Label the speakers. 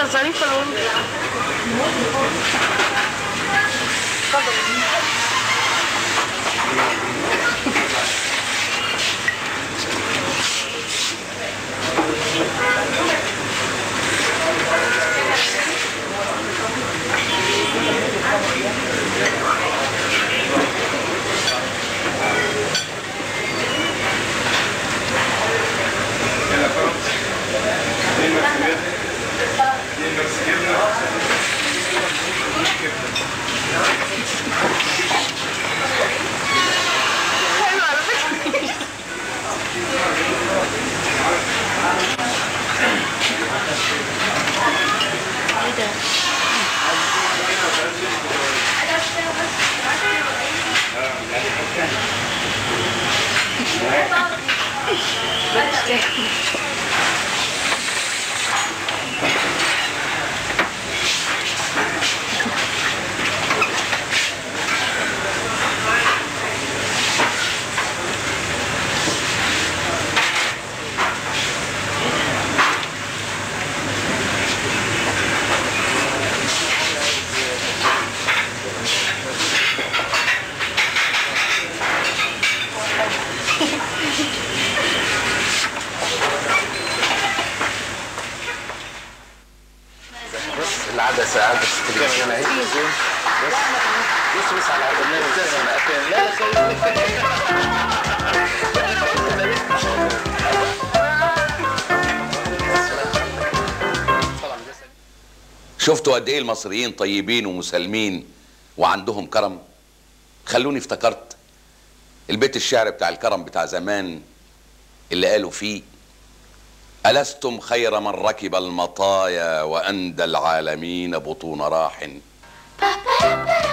Speaker 1: لسه ظريفه الورد حلو على فكره ايه ده
Speaker 2: بص العدسه عدسه التلفزيون اهي بص بص بص على البرنامج ده لا لا
Speaker 3: شفتوا قد ايه المصريين طيبين ومسالمين وعندهم كرم خلوني افتكرت البيت الشعر بتاع الكرم بتاع زمان اللي قالوا فيه ألستم خير من ركب المطايا وأندى العالمين بطون راح
Speaker 4: Ba ba ba